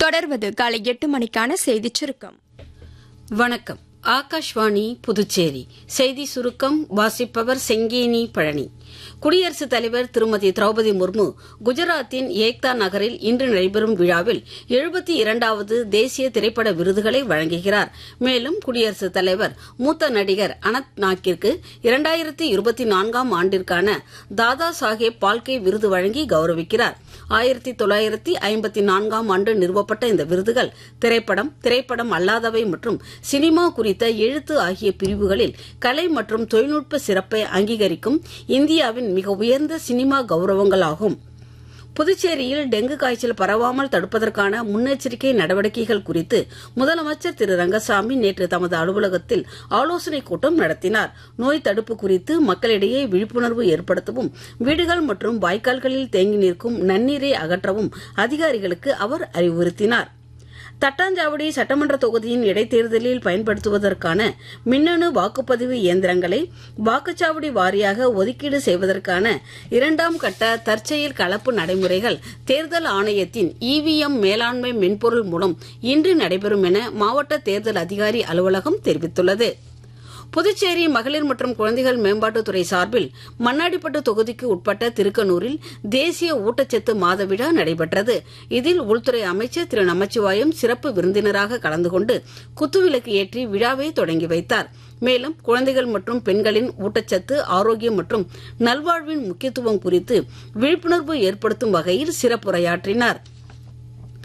தொடர்வது காலை எட்டு மணிக்கான செய்திச் சுருக்கம் வணக்கம் ஆகாஷ்வாணி புதுச்சேரி செய்தி சுருக்கம் வாசிப்பவர் செங்கேனி பழனி குடியரசுத் தலைவர் திருமதி திரௌபதி முர்மு குஜராத்தின் ஏக்தா நகரில் இன்று நடைபெறும் விழாவில் எழுபத்தி இரண்டாவது தேசிய திரைப்பட விருதுகளை வழங்குகிறார் மேலும் குடியரசுத் தலைவர் மூத்த நடிகர் அனந்த் நாக்கிற்கு இரண்டாயிரத்தி இருபத்தி நான்காம் ஆண்டிற்கான தாதா சாஹேப் பால்கே விருது வழங்கி கௌரவிக்கிறார் ஆயிரத்தி தொள்ளாயிரத்தி ஐம்பத்தி நான்காம் ஆண்டு நிறுவப்பட்ட இந்த விருதுகள் திரைப்படம் திரைப்படம் அல்லாதவை மற்றும் சினிமா குறித்த எழுத்து ஆகிய பிரிவுகளில் கலை மற்றும் தொழில்நுட்ப சிறப்பை அங்கீகரிக்கும் இந்தியாவின் மிக உயர்ந்த சினிமா கௌரவங்களாகும் புதுச்சேரியில் டெங்கு காய்ச்சல் பரவாமல் தடுப்பதற்கான முன்னெச்சரிக்கை நடவடிக்கைகள் குறித்து முதலமைச்சர் திரு ரங்கசாமி நேற்று தமது அலுவலகத்தில் ஆலோசனைக் கூட்டம் நடத்தினார் நோய் தடுப்பு குறித்து மக்களிடையே விழிப்புணர்வு ஏற்படுத்தவும் வீடுகள் மற்றும் வாய்க்கால்களில் தேங்கி நிற்கும் நன்னீரை அகற்றவும் அதிகாரிகளுக்கு அவர் அறிவுறுத்தினார் தட்டாஞ்சாவடி சட்டமன்ற தொகுதியின் இடைத்தேர்தலில் பயன்படுத்துவதற்கான மின்னணு வாக்குப்பதிவு இயந்திரங்களை வாக்குச்சாவடி வாரியாக ஒதுக்கீடு செய்வதற்கான இரண்டாம் கட்ட தற்செயல் கலப்பு நடைமுறைகள் தேர்தல் ஆணையத்தின் இவிஎம் மேலாண்மை மென்பொருள் மூலம் இன்று நடைபெறும் என மாவட்ட தேர்தல் அதிகாரி அலுவலகம் தெரிவித்துள்ளது புதுச்சேரி மகளிர் மற்றும் குழந்தைகள் மேம்பாட்டுத்துறை சார்பில் மண்ணாடிப்பட்டு தொகுதிக்கு உட்பட்ட திருக்கனூரில் தேசிய ஊட்டச்சத்து மாத விழா நடைபெற்றது இதில் உள்துறை அமைச்சர் திரு நமச்சிவாயம் சிறப்பு விருந்தினராக கலந்து கொண்டு குத்துவிளக்கு ஏற்றி விழாவை தொடங்கி வைத்தார் மேலும் குழந்தைகள் மற்றும் பெண்களின் ஊட்டச்சத்து ஆரோக்கியம் மற்றும் நல்வாழ்வின் முக்கியத்துவம் குறித்து விழிப்புணர்வு ஏற்படுத்தும் வகையில் சிறப்புரையாற்றினார்